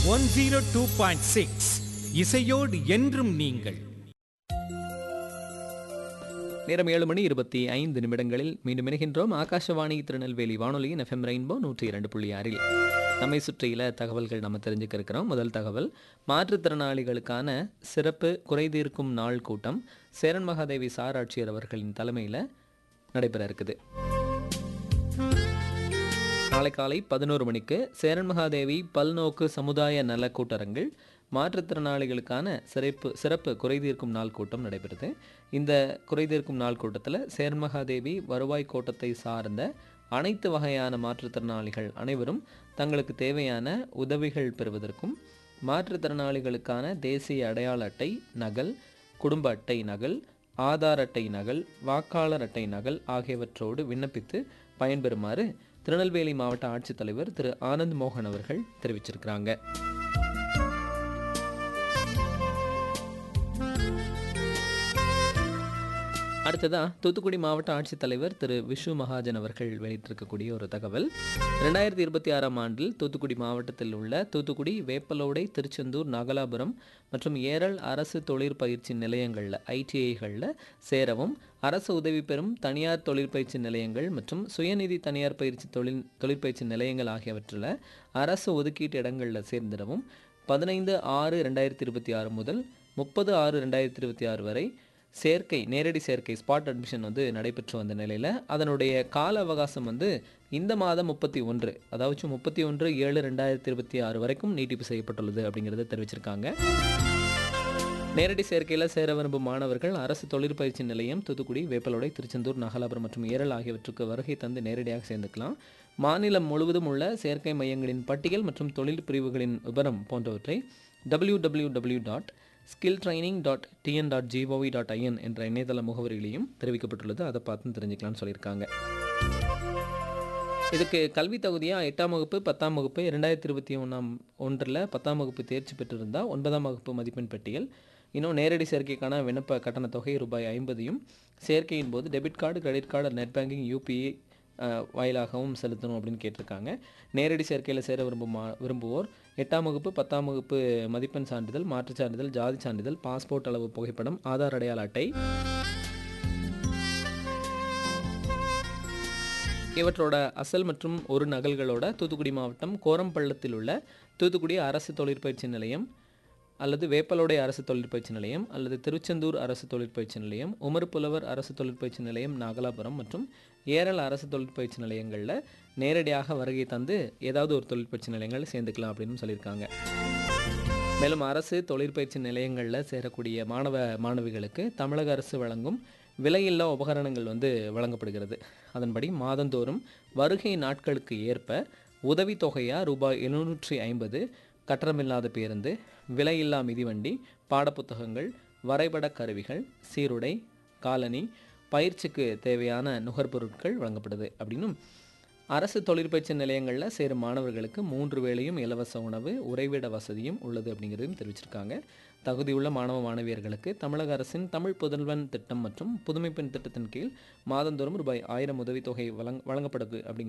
one zero two point six இசையோடு என்றும் நீங்கள் நேரம் ஏழு மணி இருபத்தி ஐந்து நிமிடங்களில் மீண்டும் இணைகின்றோம் ஆகாஷவாணி திருநெல்வேலி வானொலியின் எஃப்எம் ரெயின்போ நூற்றி இரண்டு புள்ளி ஆறில் நம்மை சுற்றியுள்ள தகவல்கள் நம்ம தெரிஞ்சுக்க இருக்கிறோம் முதல் தகவல் மாற்றுத்திறனாளிகளுக்கான சிறப்பு குறைதீர்க்கும் நாள் கூட்டம் சேரன் மகாதேவி சார் ஆட்சியர் அவர்களின் தலைமையில் நடைபெற இருக்குது நாளை காலை பதினோரு மணிக்கு சேரன் மகாதேவி பல்நோக்கு சமுதாய நல கூட்டரங்கில் மாற்றுத்திறனாளிகளுக்கான சிறப்பு சிறப்பு குறைதீர்க்கும் நாள் கூட்டம் நடைபெறுது இந்த குறைதீர்க்கும் நாள் கூட்டத்தில் சேரன் மகாதேவி வருவாய் கோட்டத்தை சார்ந்த அனைத்து வகையான மாற்றுத்திறனாளிகள் அனைவரும் தங்களுக்கு தேவையான உதவிகள் பெறுவதற்கும் மாற்றுத்திறனாளிகளுக்கான தேசிய அடையாள அட்டை நகல் குடும்ப அட்டை நகல் ஆதார் அட்டை நகல் வாக்காளர் அட்டை நகல் ஆகியவற்றோடு விண்ணப்பித்து பயன்பெறுமாறு திருநெல்வேலி மாவட்ட ஆட்சித்தலைவர் திரு ஆனந்த் மோகன் அவர்கள் தெரிவிச்சிருக்கிறாங்க அடுத்ததா தூத்துக்குடி மாவட்ட ஆட்சித்தலைவர் திரு விஷு மகாஜன் அவர்கள் வெளியிட்டிருக்கக்கூடிய ஒரு தகவல் ரெண்டாயிரத்தி இருபத்தி ஆறாம் ஆண்டில் தூத்துக்குடி மாவட்டத்தில் உள்ள தூத்துக்குடி வேப்பலோடை திருச்செந்தூர் நாகலாபுரம் மற்றும் ஏரல் அரசு தொழிற்பயிற்சி நிலையங்களில் ஐடிஐகளில் சேரவும் அரசு உதவி பெறும் தனியார் தொழிற்பயிற்சி நிலையங்கள் மற்றும் சுயநிதி தனியார் பயிற்சி தொழில் தொழிற்பயிற்சி நிலையங்கள் ஆகியவற்றில் அரசு ஒதுக்கீட்டு இடங்களில் சேர்ந்திடவும் பதினைந்து ஆறு ரெண்டாயிரத்தி இருபத்தி ஆறு முதல் முப்பது ஆறு ரெண்டாயிரத்தி இருபத்தி ஆறு வரை சேர்க்கை நேரடி சேர்க்கை ஸ்பாட் அட்மிஷன் வந்து நடைபெற்று வந்த நிலையில் அதனுடைய கால அவகாசம் வந்து இந்த மாதம் முப்பத்தி ஒன்று அதாவது முப்பத்தி ஒன்று ஏழு ரெண்டாயிரத்தி இருபத்தி ஆறு வரைக்கும் நீட்டிப்பு செய்யப்பட்டுள்ளது அப்படிங்கிறத தெரிவிச்சிருக்காங்க நேரடி சேர்க்கையில் சேர விரும்பும் மாணவர்கள் அரசு தொழிற்பயிற்சி நிலையம் தூத்துக்குடி வேப்பலோடை திருச்செந்தூர் நாகலாபுரம் மற்றும் ஏரல் ஆகியவற்றுக்கு வருகை தந்து நேரடியாக சேர்ந்துக்கலாம் மாநிலம் முழுவதும் உள்ள சேர்க்கை மையங்களின் பட்டியல் மற்றும் தொழில் பிரிவுகளின் விவரம் போன்றவற்றை W W W dot skill training dot TN dot GOV dot IN என்ற இணையதள முகவரியிலையும் தெரிவிக்கப்பட்டுள்ளது அதை பார்த்து தெரிஞ்சுக்கலாம்னு சொல்லியிருக்காங்க இதுக்கு கல்வி தகுதியாக எட்டாம் வகுப்பு பத்தாம் வகுப்பு இரண்டாயிரத்தி இருபத்தி ஒன்றாம் ஒன்றில் பத்தாம் வகுப்பு தேர்ச்சி பெற்றிருந்தால் ஒன்பதாம் வகுப்பு மதிப்பெண் பட்டியல் இன்னும் நேரடி சேர்க்கைக்கான விண்ணப்ப கட்டண தொகை ரூபாய் ஐம்பதையும் சேர்க்கையின் போது debit card credit card net banking UPI வாயிலாகவும் செலுத்தணும் அப்படின்னு கேட்டிருக்காங்க நேரடி சேர்க்கையில் சேர விரும்பும் மா- விரும்புவோர் எட்டாம் வகுப்பு பத்தாம் வகுப்பு மதிப்பெண் சான்றிதழ் மாற்றுச் சான்றிதழ் ஜாதி சான்றிதழ் பாஸ்போர்ட் அளவு புகைப்படம் ஆதார் அடையாள அட்டை இவற்றோட அசல் மற்றும் ஒரு நகல்களோட தூத்துக்குடி மாவட்டம் கோரம்பள்ளத்தில் உள்ள தூத்துக்குடி அரசு தொழிற்பயிற்சி நிலையம் அல்லது வேப்பலோடை அரசு தொழிற்பயிற்சி நிலையம் அல்லது திருச்செந்தூர் அரசு தொழிற்பயிற்சி நிலையம் உமர்புலவர் அரசு தொழிற்பயிற்சி நிலையம் நாகலாபுரம் மற்றும் ஏரல் அரசு தொழிற்பயிற்சி நிலையங்களில் நேரடியாக வருகை தந்து ஏதாவது ஒரு தொழிற்பயிற்சி நிலையங்களில் சேர்ந்துக்கலாம் அப்படின்னு சொல்லியிருக்காங்க மேலும் அரசு தொழிற்பயிற்சி நிலையங்களில் சேரக்கூடிய மாணவ மாணவிகளுக்கு தமிழக அரசு வழங்கும் விலையில்லா உபகரணங்கள் வந்து வழங்கப்படுகிறது அதன்படி மாதந்தோறும் வருகை நாட்களுக்கு ஏற்ப உதவித்தொகையாக ரூபாய் எழுநூற்றி ஐம்பது கட்டணமில்லாத பேருந்து விலையில்லா மிதிவண்டி பாடப்புத்தகங்கள் வரைபட கருவிகள் சீருடை காலணி பயிற்சிக்கு தேவையான நுகர்பொருட்கள் வழங்கப்படுது அப்படின்னும் அரசு தொழிற்பயிற்சி நிலையங்களில் சேரும் மாணவர்களுக்கு மூன்று வேளையும் இலவச உணவு உறைவிட வசதியும் உள்ளது அப்படிங்கிறதையும் தெரிவிச்சிருக்காங்க தகுதியுள்ள மாணவ மாணவியர்களுக்கு தமிழக அரசின் தமிழ் புதல்வன் திட்டம் மற்றும் புதுமை பெண் திட்டத்தின் கீழ் மாதந்தோறும் ரூபாய் ஆயிரம் உதவித்தொகை வழங் வழங்கப்படுது அப்படிங்கிற